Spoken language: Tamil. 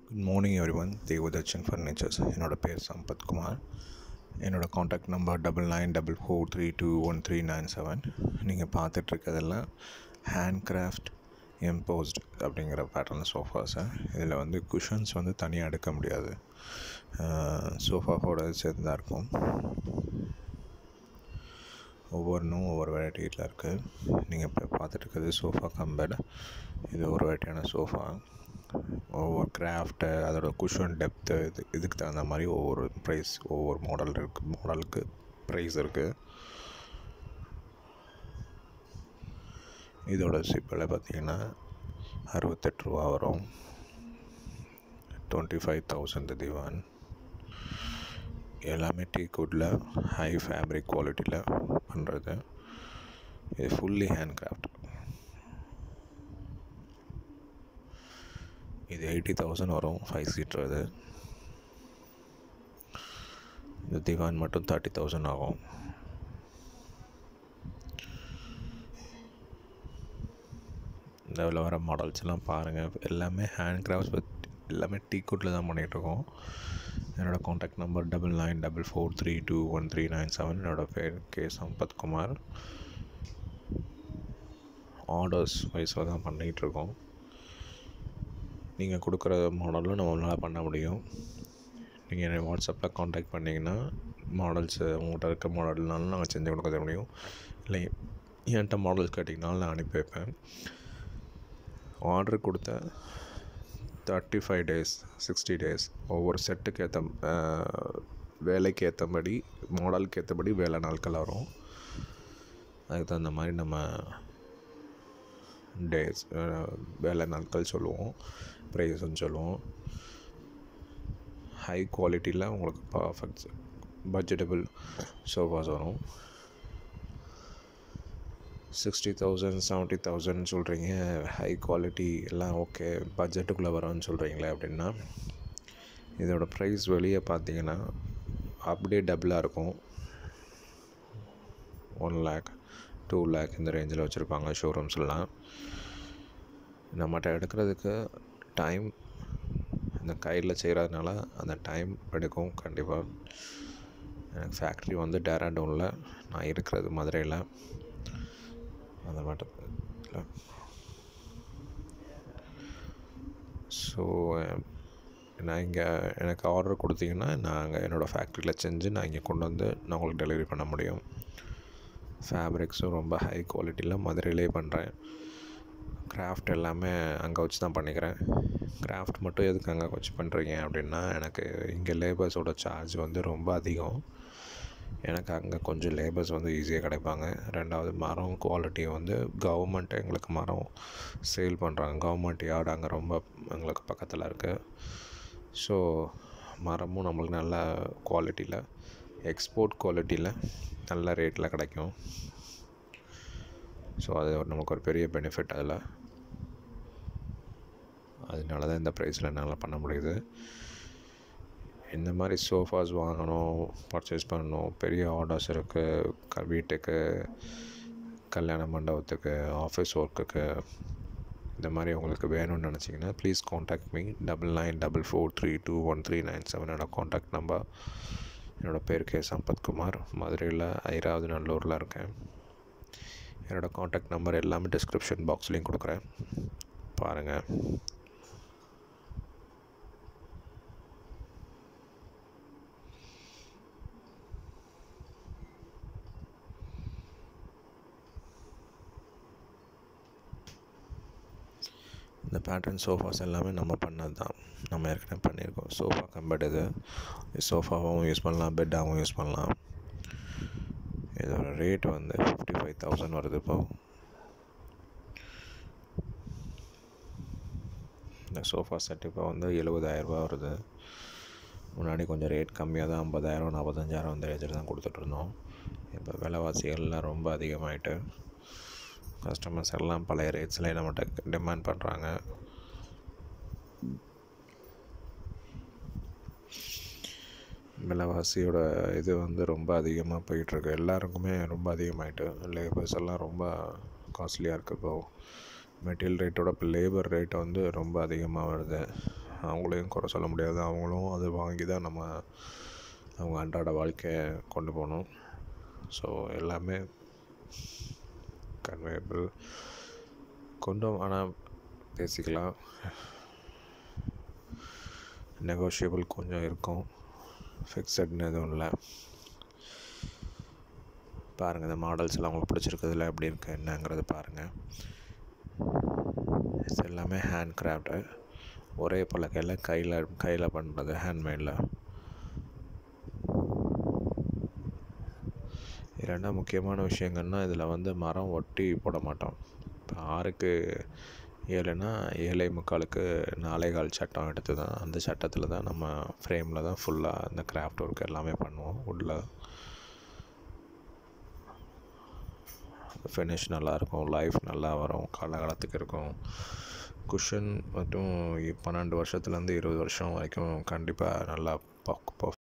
good morning everyone Devadarshan furnitures என்னோடய பேர் சம்பத் குமார் என்னோடய contact number double nine double four three two one three nine seven நீங்கள் பார்த்துட்ருக்கதெல்லாம் ஹேண்ட் கிராஃப்ட் எம்போஸ்ட் அப்படிங்கிற பேட்டர்ன் சோஃபாஸை இதில் வந்து குஷன்ஸ் வந்து தனியாக எடுக்க முடியாது சோஃபாவோட சேர்ந்து தான் இருக்கும் ஒவ்வொன்றும் ஒவ்வொரு வெரைட்டியில் இருக்குது நீங்கள் இப்போ பார்த்துட்டு இருக்கிறது சோஃபா கம்பெட் இது ஒரு வெரைட்டியான சோஃபா ஒவ்வொரு கிராஃப்ட்டு அதோட குஷன் டெப்த்து இது இதுக்கு தகுந்த மாதிரி ஒவ்வொரு ப்ரைஸ் ஒவ்வொரு மாடல் இருக்குது மாடலுக்கு ப்ரைஸ் இருக்குது இதோட சிப்பில் பார்த்தீங்கன்னா அறுபத்தெட்டு ரூபா வரும் டுவெண்ட்டி ஃபைவ் தௌசண்ட் திவான் எல்லாமே டீ குட்டில் ஹை ஃபேப்ரிக் குவாலிட்டியில் பண்ணுறது இது ஃபுல்லி ஹேண்ட் கிராஃப்ட் இது எயிட்டி தௌசண்ட் வரும் ஃபைவ் சீட்டர் இது இந்த திவான் மட்டும் தேர்ட்டி தௌசண்ட் ஆகும் இந்த இதில் வர மாடல்ஸ் எல்லாம் பாருங்கள் எல்லாமே ஹேண்ட் கிராஃப்ட்ஸ் பத் எல்லாமே டீ குட்டில் தான் பண்ணிகிட்ருக்கோம் என்னோடய contact number double nine double four three two one three nine seven என்னோடய பேர் கே சம்பத் குமார் ஆர்டர்ஸ் வைஸில் தான் பண்ணிகிட்ருக்கோம் நீங்கள் கொடுக்குற மாடலும் நம்மளால் பண்ண முடியும் நீங்கள் என்னை வாட்ஸ்அப்பில் காண்டாக்ட் பண்ணிங்கன்னா மாடல்ஸு உங்கள்கிட்ட இருக்க மாடல்னாலும் நாங்கள் செஞ்சு கொடுக்க முடியும் இல்லை என்கிட்ட மாடல்ஸ் கேட்டிங்கனாலும் நான் அனுப்பி வைப்பேன் ஆர்டர் கொடுத்த thirty five days sixty days ஒவ்வொரு செட்டுக்கு ஏற்ற வேலைக்கு ஏற்றபடி மாடலுக்கு ஏற்றபடி வேலை நாட்கள் வரும் அதுக்கு தகுந்த மாதிரி நம்ம டேஸ் வேலை நாட்கள் சொல்லுவோம் ப்ரைஸுன்னு சொல்லுவோம் ஹை குவாலிட்டியில் உங்களுக்கு பர்ஃபெக்ட் பட்ஜெட்டபிள் சோஃபாஸ் வரும் சிக்ஸ்டி தௌசண்ட் செவன்ட்டி தௌசண்ட் சொல்கிறீங்க ஹை குவாலிட்டி எல்லாம் ஓகே பட்ஜெட்டுக்குள்ளே வரோன்னு சொல்கிறீங்களே அப்படின்னா இதோட ப்ரைஸ் வெளியே பார்த்தீங்கன்னா அப்படியே டபுளாக இருக்கும் ஒன் லேக் டூ லேக் இந்த ரேஞ்சில் வச்சுருப்பாங்க ஷோரூம்ஸ்லாம் நம்மகிட்ட எடுக்கிறதுக்கு டைம் இந்த கையில் செய்கிறதுனால அந்த டைம் எடுக்கும் கண்டிப்பாக எனக்கு ஃபேக்ட்ரி வந்து டேராடூனில் நான் இருக்கிறது மதுரையில் அந்த மாட்டத்தில் ஸோ நான் இங்கே எனக்கு ஆர்டர் கொடுத்தீங்கன்னா நாங்கள் என்னோடய ஃபேக்ட்ரியில் செஞ்சு நான் இங்கே கொண்டு வந்து நான் உங்களுக்கு டெலிவரி பண்ண முடியும் ஃபேப்ரிக்ஸும் ரொம்ப ஹை குவாலிட்டியில் மதுரையிலே பண்ணுறேன் கிராஃப்ட் எல்லாமே அங்கே வச்சு தான் பண்ணிக்கிறேன் கிராஃப்ட் மட்டும் எதுக்கு அங்கே வச்சு பண்ணுறீங்க அப்படின்னா எனக்கு இங்கே லேபர்ஸோட சார்ஜ் வந்து ரொம்ப அதிகம் எனக்கு அங்கே கொஞ்சம் லேபர்ஸ் வந்து ஈஸியாக கிடைப்பாங்க ரெண்டாவது மரம் குவாலிட்டி வந்து கவர்மெண்ட் எங்களுக்கு மரம் சேல் பண்ணுறாங்க கவர்மெண்ட் யார்டு அங்கே ரொம்ப எங்களுக்கு பக்கத்தில் இருக்குது ஸோ மரமும் நம்மளுக்கு நல்ல குவாலிட்டியில் எக்ஸ்போர்ட் குவாலிட்டியில் நல்ல ரேட்டில் கிடைக்கும் ஸோ அது நமக்கு ஒரு பெரிய பெனிஃபிட் அதில் அதனால தான் இந்த ப்ரைஸில் என்னால் பண்ண முடியுது இந்த மாதிரி சோஃபாஸ் வாங்கணும் பர்ச்சேஸ் பண்ணணும் பெரிய ஆர்டர்ஸ் இருக்குது க வீட்டுக்கு கல்யாண மண்டபத்துக்கு ஆஃபீஸ் ஒர்க்குக்கு இந்த மாதிரி உங்களுக்கு வேணும்னு நினச்சிங்கன்னா please contact me double nine double four three two one three nine seven என்னோடய காண்டாக்ட் நம்பர் என்னோடய பேர் கே சம்பத்குமார் மதுரையில் ஐராவது நல்லூரில் இருக்கேன் என்னோடய காண்டாக்ட் நம்பர் எல்லாமே டிஸ்கிரிப்ஷன் பாக்ஸ்லேயும் கொடுக்குறேன் பாருங்கள் இந்த பேட்டர்ன் சோஃபாஸ் எல்லாமே நம்ம பண்ணது தான் நம்ம ஏற்கனவே பண்ணியிருக்கோம் சோஃபா கம்பெட் இது சோஃபாவும் யூஸ் பண்ணலாம் பெட்டாகவும் யூஸ் பண்ணலாம் இதோட ரேட் வந்து ஃபிஃப்டி ஃபைவ் தௌசண்ட் வருது இப்போ இந்த சோஃபா செட் இப்போ வந்து எழுபதாயிரரூபா வருது முன்னாடி கொஞ்சம் ரேட் கம்மியாக தான் ஐம்பதாயிரம் நாற்பத்தஞ்சாயிரம் அந்த ரேஞ்சில் தான் கொடுத்துட்ருந்தோம் இப்போ விலைவாசிகள்லாம் ரொம்ப அதிகமாகிட்டு கஸ்டமர்ஸ் எல்லாம் பழைய ரேட்ஸில் நம்மகிட்ட டிமாண்ட் பண்ணுறாங்க விலைவாசியோட இது வந்து ரொம்ப அதிகமாக போயிட்டுருக்கு எல்லாருக்குமே ரொம்ப அதிகமாகிட்டு லேபர்ஸ் எல்லாம் ரொம்ப காஸ்ட்லியாக இருக்குது இப்போது மெட்டீரியல் ரேட்டோட இப்போ லேபர் ரேட் வந்து ரொம்ப அதிகமாக வருது அவங்களையும் குறை சொல்ல முடியாது அவங்களும் அது வாங்கி தான் நம்ம அவங்க அன்றாட வாழ்க்கையை கொண்டு போகணும் ஸோ எல்லாமே கன்வேயபிள் கொஞ்சம் ஆனால் பேசிக்கலாம் நெகோஷியபிள் கொஞ்சம் இருக்கும் ஃபிக்ஸட்னு எதுவும் இல்லை பாருங்கள் இந்த மாடல்ஸ் எல்லாம் உங்களுக்கு பிடிச்சிருக்கிறதுல எப்படி இருக்குது என்னங்கிறது பாருங்கள் இது எல்லாமே ஹேண்ட் கிராஃப்டு ஒரே பலகையில் கையில் கையில் பண்ணுறது ஹேண்ட்மேடில் இரண்டாம் முக்கியமான விஷயங்கள்னால் இதில் வந்து மரம் ஒட்டி போட மாட்டோம் இப்போ ஆறுக்கு ஏழுனா ஏழை முக்காலுக்கு நாலே கால் சட்டம் எடுத்து தான் அந்த சட்டத்தில் தான் நம்ம ஃப்ரேமில் தான் ஃபுல்லாக அந்த கிராஃப்ட் ஒர்க் எல்லாமே பண்ணுவோம் உள்ள ஃபினிஷ் நல்லாயிருக்கும் லைஃப் நல்லா வரும் காலகாலத்துக்கு இருக்கும் குஷன் மட்டும் பன்னெண்டு வருஷத்துலேருந்து இருபது வருஷம் வரைக்கும் கண்டிப்பாக நல்லா பக்